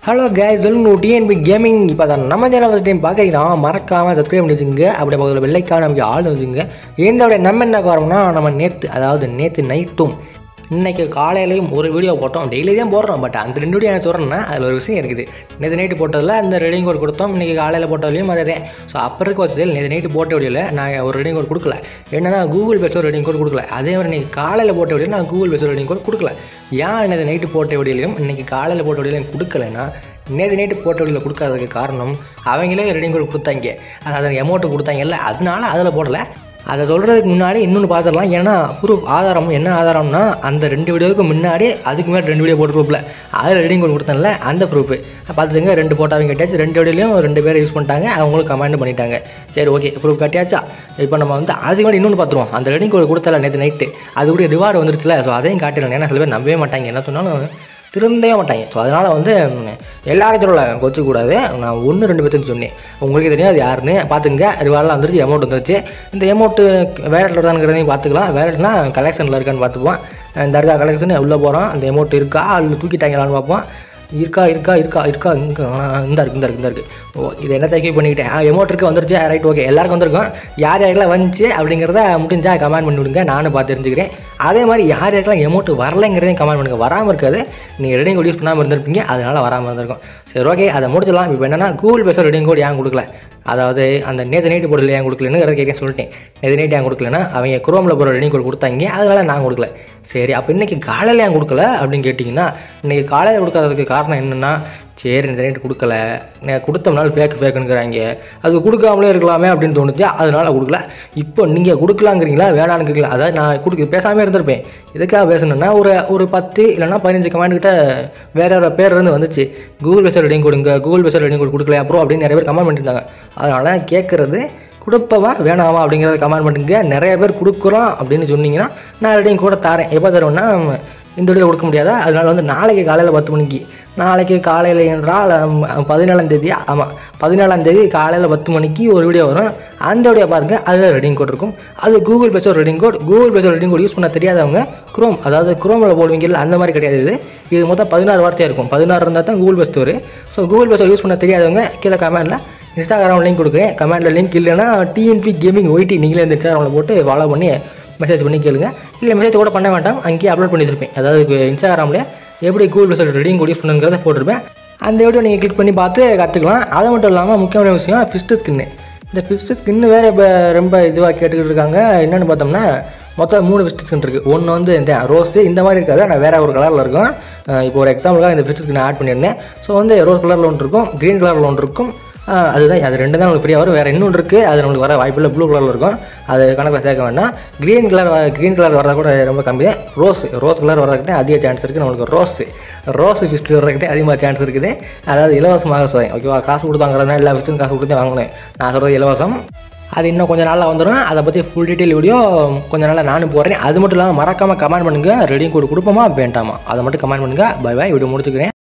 hello guys welcome TNP gaming இப்போ தான் நம்ம சேனல் ஃபஸ்ட் டைம் பார்க்குறீங்கன்னா மறக்காமல் சப்ஸ்கிரைப் பண்ணி வச்சுங்க அப்படியே பக்கத்தில் வெள்ளைக்கான நமக்கு ஆள் வச்சுங்க இந்த நம்ம என்ன காரணம்னா நம்ம நேற்று அதாவது நேற்று நைட்டும் இன்னைக்கு காலையிலையும் ஒரு வீடியோ போட்டோம் டெய்லி தான் போடுறோம் பட் அந்த ரெண்டு வீடியோ நான் சொல்கிறேன்னா அதில் ஒரு விஷயம் இருக்குது நேற்று நைட்டு போட்டதில் அந்த ரெடிங் கோட் கொடுத்தோம் இன்றைக்கி காலையில் போட்டதுலையும் அதே தான் ஸோ அப்போ இருக்க வச்சதில் நேற்று நைட்டு போட்ட வீடியோவில் நான் ஒரு ரெடிங் கோட் கொடுக்கல என்னன்னா கூகுள் பேச ஒரு ரெடிங் கோட் கொடுக்கல அதே மாதிரி இன்றைக்கி காலையில் போட்ட வீடியோ நான் கூகுள் பேச ரெடிங் கோட் கொடுக்கல ஏன் நேற்று நைட்டு போட்ட வீடியோலையும் இன்றைக்கி காலையில் போட்ட வீடியோலையும் கொடுக்கலன்னா நேற்று நைட்டு போட்ட வீடியோவில் கொடுக்காததுக்கு காரணம் அவங்களே ரெடிங் கோட் கொடுத்தாங்க அதாவது எமௌண்ட்டு கொடுத்தாங்கல்ல அதனால அதில் போடலை அதை சொல்கிறதுக்கு முன்னாடி இன்னொன்று பார்த்துடலாம் ஏன்னா ப்ரூஃப் ஆதாரம் என்ன ஆதாரம்னா அந்த ரெண்டு வீடியோவுக்கு முன்னாடி அதுக்கு மேலே ரெண்டு வீடியோ போட்டு ப்ரூஃபில் அதில் ரெடிங் கோட் கொடுத்தேன்ல அந்த ப்ரூஃப் பார்த்துங்க ரெண்டு ஃபோட்டோவையும் கட்டியாச்சு ரெண்டு வீடியோலையும் ரெண்டு பேர் யூஸ் பண்ணிட்டாங்க அவங்களும் கமெண்ட் பண்ணிட்டாங்க சரி ஓகே ப்ரூஃப் கட்டியாச்சா இப்போ நம்ம வந்து அதுக்கு முன்னாடி இன்னொன்று பார்த்துருவோம் அந்த ரெடிங் கோட் கொடுத்தல நேற்று நைட்டு அது கூட ரிவார்டு வந்துருச்சுல ஸோ அதையும் காட்டிடலாம் ஏன்னா சில பேர் நம்பவே மாட்டாங்க என்ன சொன்னாலும் திருந்தவே மாட்டாங்க ஸோ அதனால் வந்து ம், எல்லாரும் சொல்ல கொச்சக்கூடாது நான் ஒன்று ரெண்டு பேர்த்துக்கு சொன்னேன் உங்களுக்கு தெரியும் அது யாருன்னு பார்த்துங்க ரிவார்டெலாம் வந்துருச்சு அமௌண்ட் வந்துருச்சு இந்த அமௌண்ட்டு வேலட்டில் இருக்காங்கிறதையும் பார்த்துக்கலாம் வேலட்னா கலெக்ஷனில் இருக்கான்னு பார்த்துப்போம் இந்த இருக்கா கலெக்ஷன் உள்ளே போகிறோம் அந்த அமௌண்ட் இருக்கா இல்லை தூக்கிட்டாங்களான்னு பார்ப்போம் இருக்கா இருக்கா இருக்கா இருக்கா இங்கே இந்த இருக்கு இந்த இருக்கு இந்த இருக்கு ஓ இது என்ன தைக்கி பண்ணிக்கிட்டேன் எமௌண்ட் இருக்கு வந்துருச்சு ரைட் ஓகே எல்லாருக்கும் வந்திருக்கும் யார் யாருக்கெல்லாம் வந்துச்சு அப்படிங்கிறத முடிஞ்சா கமெண்ட் பண்ணி விடுங்க நானும் பார்த்து தெரிஞ்சுக்கிறேன் அதே மாதிரி யார் யாருக்கெல்லாம் எமௌண்ட் வரலைங்கிறதையும் கமெண்ட் பண்ணுங்க வராமல் இருக்காது நீங்கள் ரெடிங் கோட் யூஸ் பண்ணாமல் இருந்திருப்பீங்க அதனால் வராமல் இருந்திருக்கும் சரி ஓகே அதை முடிச்சிடலாம் இப்போ என்னன்னா கூகுள் பேச ரெடிங் கோட் ஏன் கொடுக்கல அதாவது அந்த நேற்று நைட்டு போடல ஏன் கொடுக்கலன்னு கேட்க சொல்லிட்டேன் நேற்று நைட்டு ஏன் கொடுக்கலன்னா அவங்க குரோமில் போகிற ரெடிங் கோட் கொடுத்தாங்க அதனால நான் கொடுக்கல சரி அப்போ இன்றைக்கி காலையில் ஏன் கொடுக்கல அப்படின்னு கேட்டிங்கன்னா இன்றைக்கி காலையில் கொடுக்காததுக்கு காரணம் என்னென்னா சரி இந்த நைட்டு கொடுக்கல நான் கொடுத்தோம்னாலும் ஃபேக் ஃபேக்குங்கிறாங்க அது கொடுக்காமலே இருக்கலாமே அப்படின்னு தோணுச்சு அதனால் கொடுக்கல இப்போ நீங்கள் கொடுக்கலாங்கிறீங்களா வேணாங்கிறீங்களா அதாவது நான் கொடுக்க பேசாமல் இருந்திருப்பேன் எதுக்காக பேசணுன்னா ஒரு ஒரு பத்து இல்லைன்னா பதினஞ்சு கமெண்ட் கிட்ட வேற வேறு பேர் இருந்து வந்துச்சு கூகுள் பேச ரெடிங் கொடுங்க கூகுள் பேச ரெடிங் கோட் கொடுக்கல அப்புறம் அப்படின்னு நிறைய பேர் கமெண்ட் பண்ணியிருந்தாங்க அதனால் கேட்குறது கொடுப்பவா வேணாமா அப்படிங்கிறத கமெண்ட் பண்ணுங்க நிறைய பேர் கொடுக்குறோம் அப்படின்னு சொன்னீங்கன்னா நான் ரெடியும் கூட தரேன் எப்போ தருவேன்னா இந்த வீடியோ கொடுக்க முடியாதா அதனால வந்து நாளைக்கு காலையில் பத்து மணிக்கு நாளைக்கு காலையில் என்றால் பதினேழாம் தேதி ஆமாம் பதினேழாம் தேதி காலையில் பத்து மணிக்கு ஒரு வீடியோ வரும் அந்த வீடியோ பாருங்கள் அதில் ரெடிங் கோட் இருக்கும் அது கூகுள் பேச ஒரு ரெடிங் கோட் கூகுள் பேச ரெடிங் கோட் யூஸ் பண்ண தெரியாதவங்க குரோம் அதாவது குரோமில் போடுவீங்கல்ல அந்த மாதிரி கிடையாது இது இது மொத்தம் பதினாறு வார்த்தையாக இருக்கும் பதினாறு இருந்தால் தான் கூகுள் பேஸ் வரும் ஸோ கூகுள் பேஸை யூஸ் பண்ண தெரியாதவங்க கீழே கமெண்ட்டில் இன்ஸ்டாகிராம் லிங்க் கொடுக்குறேன் கமெண்ட்டில் லிங்க் இல்லைன்னா டிஎன்பி கேமிங் ஒய்டி நீங்களே இந்த இன்ஸ்டாகிராமில் போட்டு ஃபாலோ பண்ணி மெசேஜ் பண்ணி கேளுங்க இல்லை மெசேஜ் கூட பண்ண வேண்டாம் அங்கேயே அப்லோட் பண்ணி வச்சிருப்பேன் அதாவது இன்ஸ்டாகிராமில் எப்படி கூகுள் ப்ளஸ் ரெடிங் கூட யூஸ் பண்ணுங்கிறத போட்டிருப்பேன் அந்த வீடியோ நீங்கள் கிளிக் பண்ணி பார்த்து கற்றுக்கலாம் அது மட்டும் இல்லாமல் முக்கியமான விஷயம் ஃபிஸ்ட்டு ஸ்கின்னு இந்த ஃபிஸ்ட்டு ஸ்கின்னு வேறு இப்போ ரொம்ப இதுவாக கேட்டுக்கிட்டு இருக்காங்க என்னென்னு பார்த்தோம்னா மொத்தம் மூணு ஃபிஸ்ட் ஸ்கின் இருக்குது ஒன்று வந்து இந்த ரோஸு இந்த மாதிரி இருக்காது ஆனால் வேறு ஒரு கலரில் இருக்கும் அஹ் இப்போ ஒரு எக்ஸாம்பிளுக்காக இந்த ஃபிஸ்ட் ஸ்கின் ஆட் பண்ணியிருந்தேன் ஸோ வந்து ரோஸ் கலரில் ஒன்று இருக்கும் க்ரீன் கலரில் ஒன்று இருக்கும் ஆஹ் அதுதான் அது ரெண்டு தான் உங்களுக்கு ஃப்ரீயாக வரும் வேறு இன்னொன்று இருக்குது அது நம்மளுக்கு வர வாய்ப்பில்லை ப்ளூ கலரில் இருக்கும் அது கணக்கில் சேர்க்க வேண்டாம் க்ரீன் கலர் க்ரீன் கலர் வரதா கூட ரொம்ப கம்மி தான் ரோஸ் ரோஸ் கலர் வரதுக்கு தான் அதிக சான்ஸ் இருக்குது நம்மளுக்கு ரோஸ் ரோஸ் ஃபிஸ்ட் வர்றதுக்கு தான் அதிகமாக சான்ஸ் இருக்குது அதாவது இலவசமாக சொல்றேன் ஓகேவா காசு கொடுத்து வாங்குறதுனா எல்லா ஃபிஸ்ட்டும் காசு கொடுத்து வாங்கினேன் நான் சொல்கிறது இலவசம் அது இன்னும் கொஞ்சம் நாளில் வந்துடும் அதை பற்றி ஃபுல் டீட்டெயில் வீடியோ கொஞ்ச நாளில் நானும் போடுறேன் அது மட்டும் இல்லாமல் மறக்காமல் கமெண்ட் பண்ணுங்கள் ரெடியும் கூட கொடுப்போமா வேண்டாமா அதை மட்டும் கமெண்ட் பண்ணுங்கள் பை பை வீடியோ முடிச்சுக்கிறேன்